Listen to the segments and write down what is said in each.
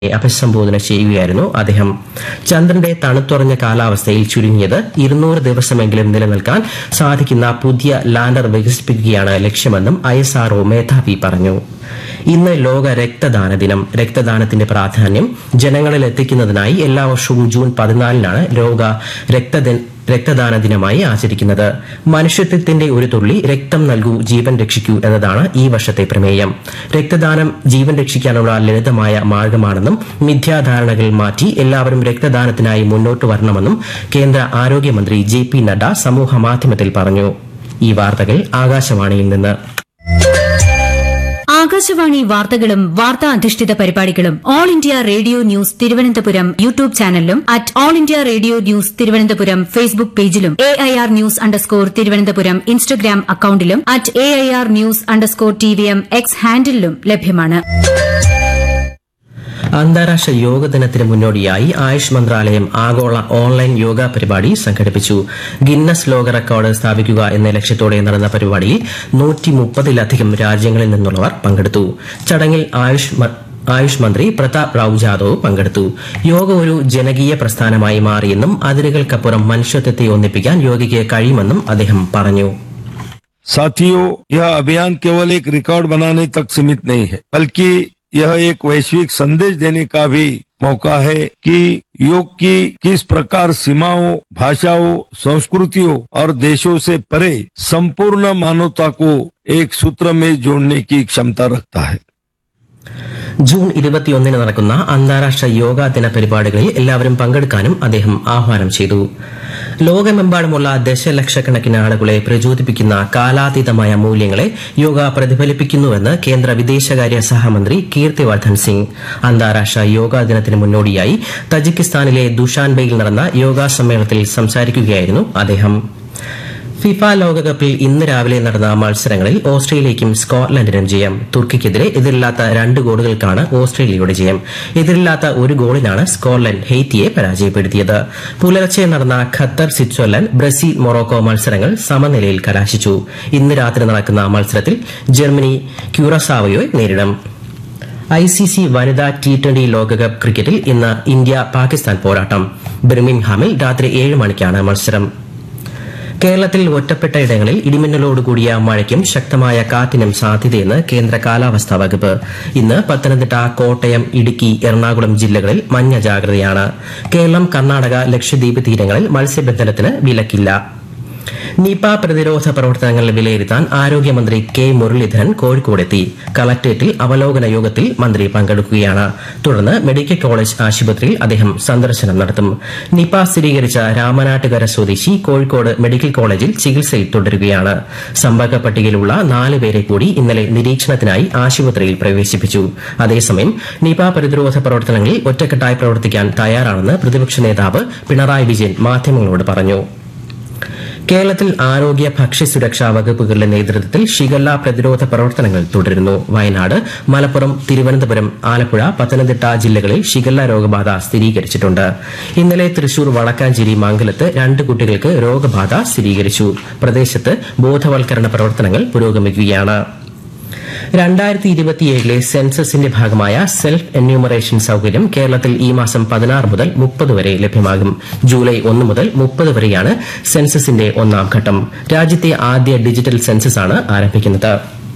അഭിസംബോധന ചെയ്യുകയായിരുന്നു അദ്ദേഹം ചന്ദ്രന്റെ തണുത്തുറഞ്ഞ കാലാവസ്ഥയിൽ ചുരുങ്ങിയത് ഇരുന്നൂറ് ദിവസമെങ്കിലും നിലനിൽക്കാൻ സാധിക്കുന്ന പുതിയ ലാൻഡർ വികസിപ്പിക്കുകയാണ് ലക്ഷ്യമെന്നും ഐ എസ് ആർഒ മേധാവി പറഞ്ഞു ഇന്ന് ലോക രക്തദാന ദിനം രക്തദാനത്തിന്റെ പ്രാധാന്യം ജനങ്ങളിൽ എത്തിക്കുന്നതിനായി എല്ലാ വർഷവും ജൂൺ പതിനാലിനാണ് ലോക രക്തദ രക്തദാന ദിനമായി ആചരിക്കുന്നത് മനുഷ്യത്വത്തിന്റെ ഒരു തുള്ളി രക്തം നൽകൂ ജീവൻ രക്ഷിക്കൂ എന്നതാണ് ഈ വർഷത്തെ പ്രമേയം രക്തദാനം ജീവൻ രക്ഷിക്കാനുള്ള ലളിതമായ മാർഗമാണെന്നും മിഥ്യാധാരണകൾ മാറ്റി എല്ലാവരും രക്തദാനത്തിനായി മുന്നോട്ട് വരണമെന്നും കേന്ദ്ര ആരോഗ്യമന്ത്രി ജെ പി നഡ്ഡ സമൂഹ മാധ്യമത്തിൽ പറഞ്ഞു ഈ വാർത്തകൾ ആകാശവാണിയിൽ നിന്ന് ആകാശവാണി വാർത്തകളും വാർത്താ അധിഷ്ഠിത പരിപാടികളും all India radio news Thiruvananthapuram YouTube ചാനലിലും at all India radio news Thiruvananthapuram Facebook പേജിലും A I R news underscore Thiruvananthapuram Instagram അക്കൌണ്ടിലും at A I R news underscore T V M X ഹാൻഡിലും ലഭ്യമാണ് അന്താരാഷ്ട്ര യോഗ ദിനത്തിന് മുന്നോടിയായി ആയുഷ് മന്ത്രാലയം ആഗോള ഓൺലൈൻ യോഗ പരിപാടി സംഘടിപ്പിച്ചു ഗിന്നസ് ലോക റെക്കോർഡ് സ്ഥാപിക്കുക എന്ന ലക്ഷ്യത്തോടെ നടന്ന പരിപാടിയിൽ നൂറ്റി മുപ്പതിലധികം രാജ്യങ്ങളിൽ നിന്നുള്ളവർ പങ്കെടുത്തു ചടങ്ങിൽ ആയുഷ് മ- ആയുഷ് മന്ത്രി പ്രതാപ് റാവു ജാദവ് പങ്കെടുത്തു യോഗ ഒരു ജനകീയ പ്രസ്ഥാനമായി മാറിയെന്നും അതിരുകൾക്കപ്പുറം മനുഷ്യത്വത്തെ ഒന്നിപ്പിക്കാൻ യോഗയ്ക്ക് കഴിയുമെന്നും അദ്ദേഹം പറഞ്ഞു साथियों यह अभियान केवल एक रिकॉर्ड बनाने तक सीमित नहीं है बल्कि यह एक वैश्विक संदेश देने का भी मौका है कि योग की किस प्रकार सीमाओं भाषाओं संस्कृतियों और देशों से परे संपूर्ण मानवता को एक सूत्र में जोड़ने की क्षमता रखता है ജൂൺ ഇരുപത്തിയൊന്നിന് നടക്കുന്ന അന്താരാഷ്ട്ര യോഗാ ദിന പരിപാടികളിൽ എല്ലാവരും പങ്കെടുക്കാനും അദ്ദേഹം ആഹ്വാനം ചെയ്തു ലോകമെമ്പാടുമുള്ള ദശലക്ഷക്കണക്കിന് ആളുകളെ പ്രചോദിപ്പിക്കുന്ന കാലാതീതമായ മൂല്യങ്ങളെ യോഗ പ്രതിഫലിപ്പിക്കുന്നുവെന്ന് കേന്ദ്ര വിദേശകാര്യ സഹമന്ത്രി കീർത്തിവർദ്ധൻ സിംഗ് അന്താരാഷ്ട്ര യോഗാ ദിനത്തിന് മുന്നോടിയായി തജിക്കിസ്ഥാനിലെ ദുഷാൻബെയിൽ നടന്ന യോഗാ സമ്മേളനത്തിൽ സംസാരിക്കുകയായിരുന്നു അദ്ദേഹം ഫിഫ ലോകകപ്പിൽ ഇന്ന് രാവിലെ നടന്ന മത്സരങ്ങളിൽ ഓസ്ട്രേലിയയ്ക്കും സ്കോട്ട്ലൻഡിനും ജയം തുർക്കിക്കെതിരെ എതിരില്ലാത്ത രണ്ട് ഗോളുകൾക്കാണ് ഓസ്ട്രേലിയയുടെ ജയം എതിരില്ലാത്ത ഒരു ഗോളിനാണ് സ്കോട്ട്ലൻഡ് ഹെയ്ത്തിയെ പരാജയപ്പെടുത്തിയത് പുലർച്ചെ നടന്ന ഖത്തർ സ്വിറ്റ്സർലൻഡ് ബ്രസീൽ മൊറോക്കോ മത്സരങ്ങൾ സമനിലയിൽ കലാശിച്ചു ഇന്ന് രാത്രി നടക്കുന്ന മത്സരത്തിൽ ജർമ്മനി ക്യൂറസാവയോയെ നേരിടും ഐ സി സി വനിതാ ടി ട്വന്റി ലോകകപ്പ് ക്രിക്കറ്റിൽ ഇന്ന് ഇന്ത്യ പാകിസ്ഥാൻ പോരാട്ടം ബിർമിംഗ്ഹാമിൽ രാത്രി ഏഴ് മണിക്കാണ് മത്സരം കേരളത്തിൽ ഒറ്റപ്പെട്ട ഇടങ്ങളിൽ ഇടിമിന്നലോടുകൂടിയ മഴയ്ക്കും ശക്തമായ കാറ്റിനും സാധ്യതയെന്ന് കേന്ദ്ര കാലാവസ്ഥാ വകുപ്പ് ഇന്ന് പത്തനംതിട്ട കോട്ടയം ഇടുക്കി എറണാകുളം ജില്ലകളിൽ മഞ്ഞ ജാഗ്രതയാണ് കേരളം കർണാടക ലക്ഷദ്വീപ് തീരങ്ങളിൽ മത്സ്യബന്ധനത്തിന് വിലക്കില്ല നിപ പ്രതിരോധ പ്രവർത്തനങ്ങൾ വിലയിരുത്താൻ ആരോഗ്യമന്ത്രി കെ മുരളീധരൻ കോഴിക്കോടെത്തി കളക്ടറേറ്റിൽ അവലോകന യോഗത്തിൽ മന്ത്രി പങ്കെടുക്കുകയാണ് തുടർന്ന് മെഡിക്കൽ കോളേജ് ആശുപത്രിയിൽ അദ്ദേഹം സന്ദർശനം നടത്തും നിപ സ്ഥിരീകരിച്ച രാമനാട്ടുകര സ്വദേശി കോഴിക്കോട് മെഡിക്കൽ കോളേജിൽ ചികിത്സയിൽ തുടരുകയാണ് സമ്പർക്ക പട്ടികയിലുള്ള നാല് പേരെ കൂടി ഇന്നലെ നിരീക്ഷണത്തിനായി ആശുപത്രിയിൽ പ്രവേശിപ്പിച്ചു അതേസമയം നിപ പ്രതിരോധ പ്രവർത്തനങ്ങളിൽ ഒറ്റക്കെട്ടായി പ്രവർത്തിക്കാൻ തയ്യാറാണെന്ന് പ്രതിപക്ഷ നേതാവ് പിണറായി വിജയൻ മാധ്യമങ്ങളോട് പറഞ്ഞു കേരളത്തിൽ ആരോഗ്യ ഭക്ഷ്യസുരക്ഷാ വകുപ്പുകളുടെ നേതൃത്വത്തിൽ ഷിഗല്ല പ്രതിരോധ പ്രവർത്തനങ്ങൾ തുടരുന്നു വയനാട് മലപ്പുറം തിരുവനന്തപുരം ആലപ്പുഴ പത്തനംതിട്ട ജില്ലകളിൽ ഷിഗല്ല രോഗബാധ സ്ഥിരീകരിച്ചിട്ടുണ്ട് ഇന്നലെ തൃശൂർ വടക്കാഞ്ചേരി മംഗലത്ത് രണ്ട് കുട്ടികൾക്ക് രോഗബാധ സ്ഥിരീകരിച്ചു പ്രദേശത്ത് ബോധവൽക്കരണ പ്രവർത്തനങ്ങൾ പുരോഗമിക്കുകയാണ് രണ്ടായിരത്തി ഇരുപത്തിയേഴിലെ സെൻസസിന്റെ ഭാഗമായ സെൽഫ് എന്യൂമറേഷൻ സൌകര്യം കേരളത്തിൽ ഈ മാസം പതിനാറ് മുതൽ മുപ്പത് വരെ ലഭ്യമാകും ജൂലൈ ഒന്ന് മുതൽ മുപ്പത് വരെയാണ് സെൻസസിന്റെ ഒന്നാം ഘട്ടം രാജ്യത്തെ ആദ്യ ഡിജിറ്റൽ സെൻസസാണ് ആരംഭിക്കുന്നത്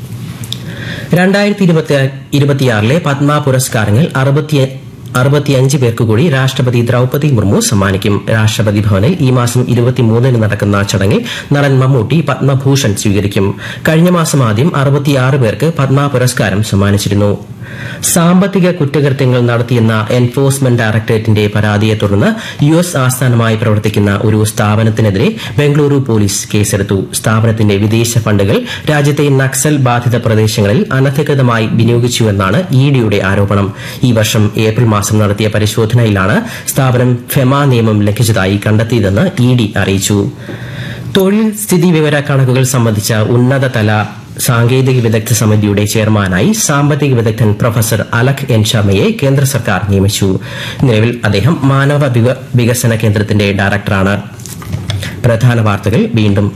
രണ്ടായിരത്തി ഇരുപത്തിയാറിലെ പത്മ പുരസ്കാരങ്ങൾ അറുപത്തി അറുപത്തിയഞ്ച് പേർക്ക് കൂടി രാഷ്ട്രപതി ദ്രൌപതി മുർമു സമ്മാനിക്കും രാഷ്ട്രപതി ഭവനിൽ ഈ മാസം ഇരുപത്തിമൂന്നിന് നടക്കുന്ന ചടങ്ങിൽ നടൻ മമ്മൂട്ടി പത്മഭൂഷൺ സ്വീകരിക്കും കഴിഞ്ഞ മാസം ആദ്യം അറുപത്തിയാറ് പേർക്ക് പത്മ പുരസ്കാരം സമ്മാനിച്ചിരുന്നു സാമ്പത്തിക കുറ്റകൃത്യങ്ങൾ നടത്തിയെന്ന എൻഫോഴ്സ്മെന്റ് ഡയറക്ടറേറ്റിന്റെ പരാതിയെ തുടർന്ന് യു എസ് ആസ്ഥാനമായി പ്രവർത്തിക്കുന്ന ഒരു സ്ഥാപനത്തിനെതിരെ ബംഗളൂരു പോലീസ് കേസെടുത്തു സ്ഥാപനത്തിന്റെ വിദേശ ഫണ്ടുകൾ രാജ്യത്തെ നക്സൽ ബാധിത പ്രദേശങ്ങളിൽ അനധികൃതമായി വിനിയോഗിച്ചുവെന്നാണ് ഇഡിയുടെ ആരോപണം ഈ വർഷം ഏപ്രിൽ മാസം നടത്തിയ പരിശോധനയിലാണ് സ്ഥാപനം ഫെമ നിയമം ലംഘിച്ചതായി കണ്ടെത്തിയതെന്ന് ഇഡി അറിയിച്ചു തൊഴിൽ സ്ഥിതി വിവര കണക്കുകൾ സംബന്ധിച്ച ഉന്നതതല സാങ്കേതിക വിദഗ്ധ സമിതിയുടെ ചെയർമാനായി സാമ്പത്തിക വിദഗ്ധൻ പ്രൊഫസർ അലഖ് എൻ ശർമ്മയെ കേന്ദ്ര സർക്കാർ നിയമിച്ചു നിലവിൽ അദ്ദേഹം മാനവ വിക- വികസന കേന്ദ്രത്തിന്റെ ഡയറക്ടറാണ് പ്രധാന വാർത്തകൾ വീണ്ടും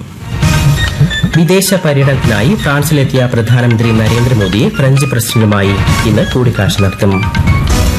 വിദേശ പര്യടനത്തിനായി ഫ്രാൻസിലെത്തിയ പ്രധാനമന്ത്രി നരേന്ദ്രമോദി ഫ്രഞ്ച് പ്രസിഡന്റുമായി ഇന്ന് കൂടിക്കാഴ്ച നടത്തും